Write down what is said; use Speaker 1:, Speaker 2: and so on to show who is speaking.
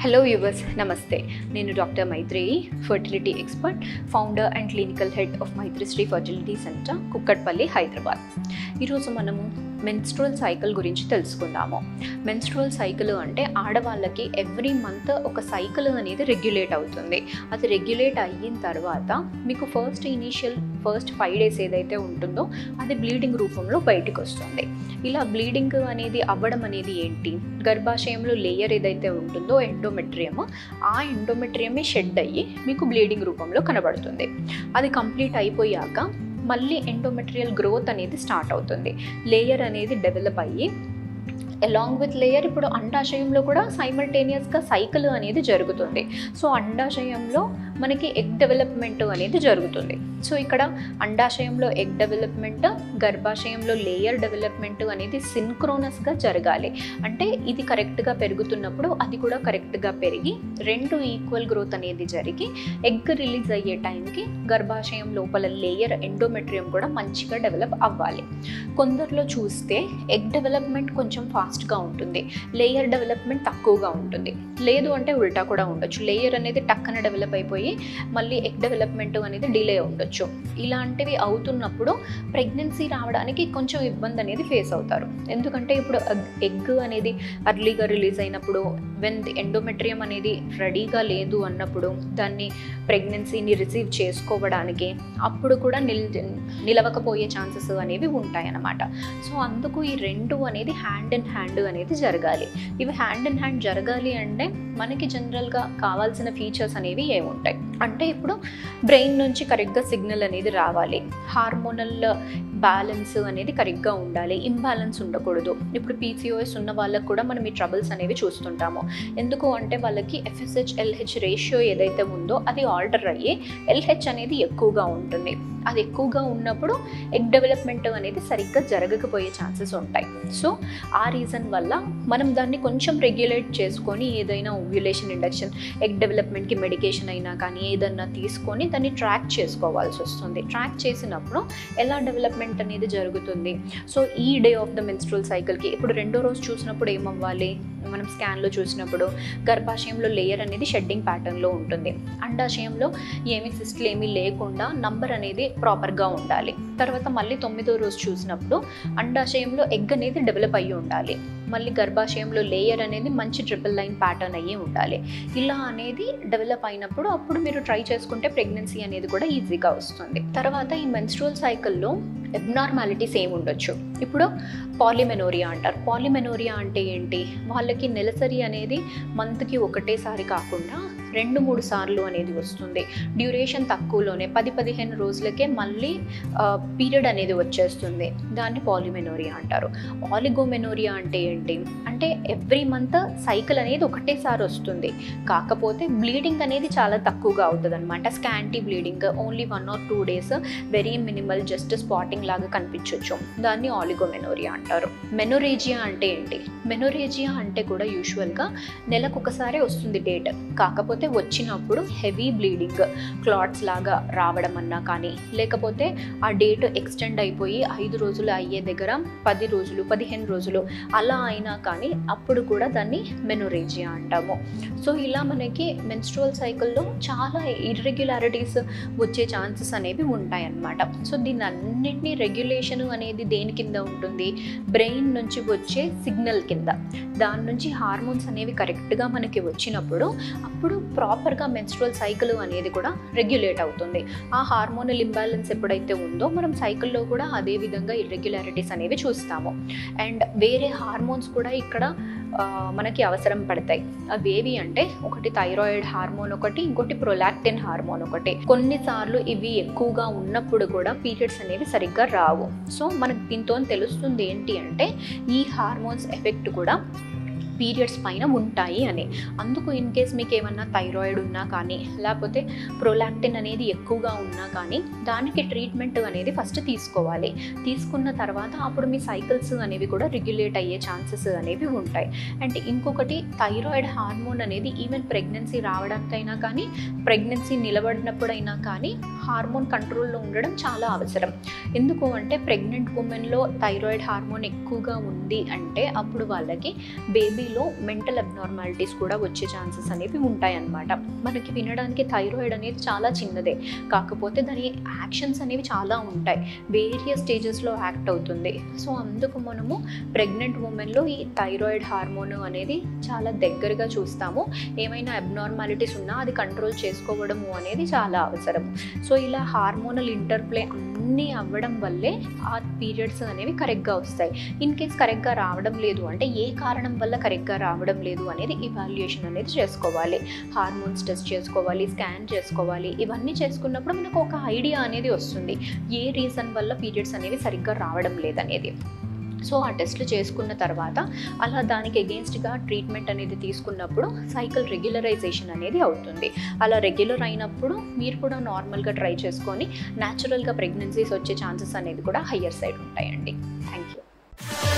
Speaker 1: hello యూవర్స్ నమస్తే నేను doctor Maitreyi fertility expert founder and clinical head of Maitrishri fertility centre Kukatpally Hyderabad ఈరోజు మనము మెన్స్ట్రువల్ సైకిల్ గురించి తెలుసుకుందాము మెన్స్ట్రువల్ సైకిల్ అంటే ఆడవాళ్ళకి ఎవ్రీ మంత్ ఒక సైకిల్ అనేది రెగ్యులేట్ అవుతుంది అది రెగ్యులేట్ అయిన తర్వాత మీకు first initial first five days ఏదైతే ఉంటుందో అది బ్లీడింగ్ రూపంలో బయటికి వస్తుంది ఇలా బ్లీడింగ్ అనేది అవ్వడం అనేది ఏంటి గర్భాశయంలో లేయర్ ఏదైతే ఉంటుందో ఎండోమెట్రియం ఆ ఎండోమెట్రియమే షెడ్ అయ్యి మీకు బ్లీడింగ్ రూపంలో కనబడుతుంది అది కంప్లీట్ అయిపోయాక మళ్ళీ ఎండోమెట్రియల్ గ్రోత్ అనేది స్టార్ట్ అవుతుంది లేయర్ అనేది డెవలప్ అయ్యి అలాంగ్ విత్ లేయర్ ఇప్పుడు అండాశయంలో కూడా సైమల్టేనియస్గా సైకిల్ అనేది జరుగుతుంది సో అండాశయంలో మనకి ఎగ్ డెవలప్మెంట్ అనేది జరుగుతుంది సో ఇక్కడ అండాశయంలో ఎగ్ డెవలప్మెంట్ గర్భాశయంలో లేయర్ డెవలప్మెంట్ అనేది సిన్క్రోనస్గా జరగాలి అంటే ఇది కరెక్ట్గా పెరుగుతున్నప్పుడు అది కూడా కరెక్ట్గా పెరిగి రెండు ఈక్వల్ గ్రోత్ అనేది జరిగి ఎగ్ రిలీజ్ అయ్యే టైంకి గర్భాశయం లోపల లేయర్ ఎండోమెట్రియం కూడా మంచిగా డెవలప్ అవ్వాలి కొందరిలో చూస్తే ఎగ్ డెవలప్మెంట్ కొంచెం ఫాస్ట్గా ఉంటుంది లేయర్ డెవలప్మెంట్ తక్కువగా ఉంటుంది లేదు అంటే ఉల్టా కూడా ఉండొచ్చు లేయర్ అనేది టక్కన డెవలప్ అయిపోయి మళ్ళీ ఎగ్ డెవలప్మెంట్ అనేది డిలే ఉండొచ్చు ఇలాంటివి అవుతున్నప్పుడు ప్రెగ్నెన్సీ రావడానికి కొంచెం ఇబ్బంది అనేది ఫేస్ అవుతారు ఎందుకంటే ఇప్పుడు ఎగ్ అనేది అర్లీగా రిలీజ్ అయినప్పుడు వెన్ ది ఎండోమెట్రియం అనేది రెడీగా లేదు అన్నప్పుడు దాన్ని ప్రెగ్నెన్సీని రిసీవ్ చేసుకోవడానికి అప్పుడు కూడా నిల్ నిలవకపోయే ఛాన్సెస్ అనేవి ఉంటాయి అన్నమాట సో అందుకు ఈ రెండు అనేది హ్యాండ్ ఇన్ హ్యాండ్ అనేది జరగాలి ఇవి హ్యాండ్ ఇన్ హ్యాండ్ జరగాలి అంటే మనకి జనరల్గా కావాల్సిన ఫీచర్స్ అనేవి ఏముంటాయి అంటే ఇప్పుడు బ్రెయిన్ నుంచి కరెక్ట్గా సిగ్నల్ అనేది రావాలి హార్మోనల్ బ్యాలెన్స్ అనేది కరెక్ట్గా ఉండాలి ఇంబ్యాలెన్స్ ఉండకూడదు ఇప్పుడు పీసీఓఎస్ ఉన్న వాళ్ళకు కూడా మనం ఈ ట్రబుల్స్ అనేవి చూస్తుంటాము ఎందుకు అంటే వాళ్ళకి ఎఫ్ఎస్హెచ్ ఎల్హెచ్ రేషియో ఏదైతే ఉందో అది ఆల్టర్ అయ్యి ఎల్హెచ్ అనేది ఎక్కువగా ఉంటుంది అది ఎక్కువగా ఉన్నప్పుడు ఎగ్ డెవలప్మెంట్ అనేది సరిగ్గా జరగకపోయే ఛాన్సెస్ ఉంటాయి సో ఆ రీజన్ వల్ల మనం దాన్ని కొంచెం రెగ్యులేట్ చేసుకొని ఏదైనా ఓవ్యులేషన్ ఇండక్షన్ ఎగ్ డెవలప్మెంట్కి మెడికేషన్ అయినా కానీ ఏదన్నా తీసుకొని దాన్ని ట్రాక్ చేసుకోవాల్సి వస్తుంది ట్రాక్ చేసినప్పుడు ఎలా డెవలప్మెంట్ అనేది జరుగుతుంది సో ఈ డే ఆఫ్ ద మెన్స్ట్రల్ సైకిల్కి ఇప్పుడు రెండో రోజు చూసినప్పుడు ఏమవ్వాలి మనం స్కాన్లో చూసినప్పుడు గర్భాశయంలో లేయర్ అనేది షెడ్డింగ్ ప్యాటర్న్లో ఉంటుంది అండాశయంలో ఏమి సిస్ట్లు ఏమీ లేకుండా నంబర్ అనేది ప్రాపర్గా ఉండాలి తర్వాత మళ్ళీ తొమ్మిదో రోజు చూసినప్పుడు అండాశయంలో ఎగ్ అనేది డెవలప్ అయ్యి ఉండాలి మళ్ళీ గర్భాశయంలో లేయర్ అనేది మంచి ట్రిపుల్ లైన్ ప్యాటర్న్ అయ్యి ఉండాలి ఇలా అనేది డెవలప్ అయినప్పుడు అప్పుడు మీరు ట్రై చేసుకుంటే ప్రెగ్నెన్సీ అనేది కూడా ఈజీగా వస్తుంది తర్వాత ఈ మెన్స్ట్రువల్ సైకిల్లో ఎబ్నార్మాలిటీస్ ఏమి ఉండొచ్చు ఇప్పుడు పాలిమెనోరియా అంటారు పాలిమెనోరియా అంటే ఏంటి వాళ్ళకి నెలసరి అనేది మంత్కి ఒకటేసారి కాకుండా రెండు మూడు సార్లు అనేది వస్తుంది డ్యూరేషన్ తక్కువలోనే పది పదిహేను రోజులకే మళ్ళీ పీరియడ్ అనేది వచ్చేస్తుంది దాన్ని పాలిమెనోరియా అంటారు ఆలిగోమెనోరియా అంటే ఏంటి అంటే ఎవ్రీ మంత్ సైకిల్ అనేది ఒకటేసారి వస్తుంది కాకపోతే బ్లీడింగ్ అనేది చాలా తక్కువగా అవుతుంది అనమాట scanty bleeding only one or two days very minimal just spotting లాగా కనిపించవచ్చు దాన్ని ఆలిగోమెనోరియా అంటారు మెనోరేజియా అంటే ఏంటి మెనోరేజియా అంటే కూడా యూజువల్గా నెలకు ఒకసారి వస్తుంది డేట్ కాకపోతే వచ్చినప్పుడు హెవీ బ్లీడింగ్ క్లాట్స్ లాగా రావడం అన్నా కానీ లేకపోతే ఆ డేట్ ఎక్స్టెండ్ అయిపోయి ఐదు రోజులు అయ్యే దగ్గర పది రోజులు పదిహేను రోజులు అలా అయినా కానీ అప్పుడు కూడా దాన్ని మెనోరేజియా అంటాము సో ఇలా మనకి మెన్స్ట్రువల్ సైకిల్లో చాలా ఇర్రెగ్యులారిటీస్ వచ్చే ఛాన్సెస్ అనేవి ఉంటాయన్నమాట సో దీని అన్నిటినీ రెగ్యులేషన్ అనేది దేని కింద ఉంటుంది బ్రెయిన్ నుంచి వచ్చే సిగ్నల్ కింద దాని నుంచి హార్మోన్స్ అనేవి కరెక్ట్గా మనకి వచ్చినప్పుడు అప్పుడు ప్రాపర్గా మెన్స్ట్రువల్ సైకిల్ అనేది కూడా రెగ్యులేట్ అవుతుంది ఆ హార్మోనల్ ఇంబ్యాలెన్స్ ఎప్పుడైతే ఉందో మనం సైకిల్లో కూడా అదే విధంగా ఇర్రెగ్యులారిటీస్ అనేవి చూస్తాము అండ్ వేరే హార్మోన్స్ కూడా ఇక్కడ మనకి అవసరం పడతాయి అవి ఏవి అంటే ఒకటి థైరాయిడ్ హార్మోన్ ఒకటి ఇంకోటి ప్రొలాక్టిన్ హార్మోన్ ఒకటి కొన్నిసార్లు ఇవి ఎక్కువగా ఉన్నప్పుడు కూడా పీరియడ్స్ అనేవి సరిగ్గా రావు సో మనకు దీంతో తెలుస్తుంది ఏంటి అంటే ఈ హార్మోన్స్ ఎఫెక్ట్ కూడా పీరియడ్స్ పైన ఉంటాయి అని అందుకు ఇన్ కేస్ మీకు ఏమన్నా థైరాయిడ్ ఉన్నా కానీ లేకపోతే ప్రొలాక్టిన్ అనేది ఎక్కువగా ఉన్నా కానీ దానికి ట్రీట్మెంట్ అనేది ఫస్ట్ తీసుకోవాలి తీసుకున్న తర్వాత అప్పుడు మీ సైకిల్స్ అనేవి కూడా రెగ్యులేట్ అయ్యే ఛాన్సెస్ అనేవి ఉంటాయి అండ్ ఇంకొకటి థైరాయిడ్ హార్మోన్ అనేది ఈవెన్ ప్రెగ్నెన్సీ రావడానికైనా కానీ ప్రెగ్నెన్సీ నిలబడినప్పుడైనా కానీ హార్మోన్ కంట్రోల్లో ఉండడం చాలా అవసరం ఎందుకు అంటే ప్రెగ్నెంట్ ఉమెన్లో థైరాయిడ్ హార్మోన్ ఎక్కువగా ఉంది అంటే అప్పుడు వాళ్ళకి బేబీలో మెంటల్ అబ్నార్మాలిటీస్ కూడా వచ్చే ఛాన్సెస్ అనేవి ఉంటాయన్నమాట మనకి వినడానికి థైరాయిడ్ అనేది చాలా చిన్నదే కాకపోతే దాని యాక్షన్స్ అనేవి చాలా ఉంటాయి వేరియస్ స్టేజెస్లో యాక్ట్ అవుతుంది సో అందుకు మనము ప్రెగ్నెంట్ ఉమెన్లో ఈ థైరాయిడ్ హార్మోన్ అనేది చాలా దగ్గరగా చూస్తాము ఏమైనా అబ్నార్మాలిటీస్ ఉన్నా అది కంట్రోల్ చేసుకోవడము అనేది చాలా అవసరం సో ఇలా హార్మోనల్ ఇంటర్ప్లే అన్నీ అవ్వడం వల్లే ఆ పీరియడ్స్ అనేవి కరెక్ట్గా వస్తాయి ఇన్ కేస్ కరెక్ట్గా రావడం లేదు అంటే ఏ కారణం వల్ల కరెక్ట్గా రావడం లేదు అనేది ఇవాల్యుయేషన్ అనేది చేసుకోవాలి హార్మోన్స్ టెస్ట్ చేసుకోవాలి స్కాన్ చేసుకోవాలి ఇవన్నీ చేసుకున్నప్పుడు మనకు ఒక ఐడియా అనేది వస్తుంది ఏ రీజన్ వల్ల పీరియడ్స్ అనేవి సరిగ్గా రావడం లేదనేది సో ఆ టెస్ట్లు చేసుకున్న తర్వాత అలా దానికి అగేన్స్ట్గా ట్రీట్మెంట్ అనేది తీసుకున్నప్పుడు సైకిల్ రెగ్యులరైజేషన్ అనేది అవుతుంది అలా రెగ్యులర్ అయినప్పుడు మీరు కూడా నార్మల్గా ట్రై చేసుకొని న్యాచురల్గా ప్రెగ్నెన్సీస్ వచ్చే ఛాన్సెస్ అనేది కూడా హయ్యర్ సైడ్ ఉంటాయండి థ్యాంక్ యూ